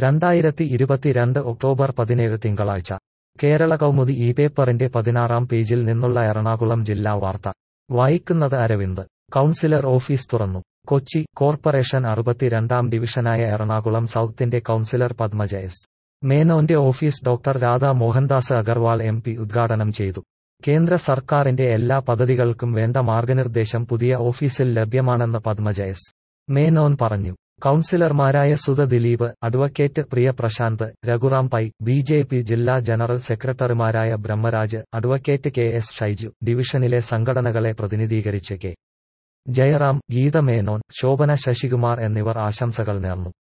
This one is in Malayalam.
രണ്ടായിരത്തി ഇരുപത്തിരണ്ട് ഒക്ടോബർ പതിനേഴ് തിങ്കളാഴ്ച കേരള കൗമുദി ഈ പേപ്പറിന്റെ പതിനാറാം പേജിൽ നിന്നുള്ള എറണാകുളം ജില്ലാ വാർത്ത വായിക്കുന്നത് അരവിന്ദ് കൗൺസിലർ ഓഫീസ് തുറന്നു കൊച്ചി കോർപ്പറേഷൻ അറുപത്തിരണ്ടാം ഡിവിഷനായ എറണാകുളം സൗത്തിന്റെ കൗൺസിലർ പത്മജ എസ് മേനോന്റെ office doctor Radha Mohandas Agarwal M P ഉദ്ഘാടനം ചെയ്തു കേന്ദ്ര സർക്കാരിന്റെ എല്ലാ പദ്ധതികൾക്കും വേണ്ട മാർഗനിർദ്ദേശം പുതിയ ഓഫീസിൽ ലഭ്യമാണെന്ന് പത്മജ എസ് മേനോൻ പറഞ്ഞു കൗൺസിലർമാരായ Sudha Dileep advocate Priya Prashanth Raghuram Pai B J P ജില്ലാ ജനറൽ സെക്രട്ടറിമാരായ Brahmaraj advocate K S Shaiju ഡിവിഷനിലെ സംഘടനകളെ പ്രതിനിധീകരിച്ച് കെ ജയറാം ഗീത മേനോൻ ശോഭന ശശികുമാർ എന്നിവർ ആശംസകൾ നേർന്നു